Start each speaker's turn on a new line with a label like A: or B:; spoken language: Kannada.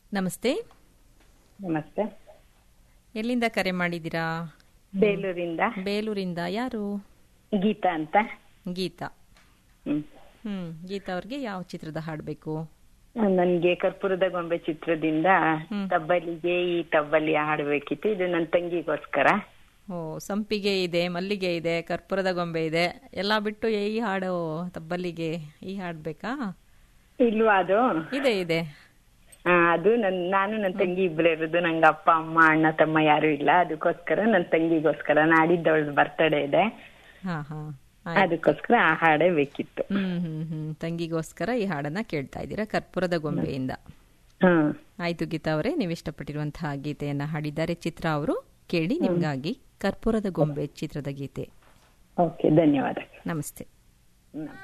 A: ನಮಸ್ತೆ
B: ನಮಸ್ತೆ
A: ಎಲ್ಲಿಂದ ಕರೆ ಮಾಡಿದ್ದೀರಾ
B: ಬೇಲೂರಿಂದ
A: ಬೇಲೂರಿಂದ ಯಾರು
B: ಗೀತಾ ಅಂತ
A: ಗೀತಾ
B: ಹ್ಮ್
A: ಹ್ಮ್ ಗೀತಾ ಅವ್ರಿಗೆ ಯಾವ ಚಿತ್ರದ ಹಾಡಬೇಕು
B: ನನ್ಗೆ ಕರ್ಪೂರದ ಗೊಂಬೆ ಚಿತ್ರದಿಂದ
A: ಹ್ಮ್.
B: ತಬ್ಬಲಿಗೆ ಈ ತಬ್ಬಲಿ ಹಾಡ್ಬೇಕಿತ್ತು ಇದು ನನ್ನ ತಂಗಿಗೋಸ್ಕರ
A: ಓ ಸಂಪಿಗೆ ಇದೆ ಮಲ್ಲಿಗೆ ಇದೆ ಕರ್ಪೂರದ ಗೊಂಬೆ ಇದೆ ಎಲ್ಲ ಬಿಟ್ಟು ಈ ಹಾಡು ತಬ್ಬಲಿಗೆ ಈ ಹಾಡ್ಬೇಕಾ
B: ಇಲ್ವಾ ಅದು
A: ಇದೆ ಇದೆ
B: ಆ, ಅದು ನನ್ ನಾನು ನನ್ನ ತಂಗಿ ಇಬ್ಬರೇ ಇರೋದು ನಂಗೆ ಅಪ್ಪ ಅಮ್ಮ ಅಣ್ಣ ತಮ್ಮ ಯಾರು ಇಲ್ಲ ಅದಕ್ಕೋಸ್ಕರ ನನ್ನ ತಂಗಿಗೋಸ್ಕರ ನಾಡಿದ್ದವಳ ಬರ್ತಡೇ ಇದೆ
A: ಹಾ ಹಾ
B: ಅದಕ್ಕೋಸ್ಕರ ಆ ಹಾಡೇ ಬೇಕಿತ್ತು
A: ಹ್ಮ್ ಹ್ಮ್ ಹ್ಮ್ ತಂಗಿಗೋಸ್ಕರ ಈ ಹಾಡನ್ನ ಕೇಳ್ತಾ ಇದ್ದೀರಾ ಕರ್ಪೂರದ ಗೊಂಬೆಯಿಂದ
B: ಹ್ಮ್
A: ಆಯ್ತು ಗೀತಾ ಅವರೇ ನೀವು ಇಷ್ಟಪಟ್ಟಿರುವಂತಹ ಗೀತೆಯನ್ನ ಹಾಡಿದ್ದಾರೆ ಚಿತ್ರ ಅವರು ಕೇಳಿ ನಿಮ್ಗಾಗಿ ಕರ್ಪೂರದ ಗೊಂಬೆ ಚಿತ್ರದ ಗೀತೆ
B: ಓಕೆ ಧನ್ಯವಾದ
A: ನಮಸ್ತೆ
B: ಹ್ಮ್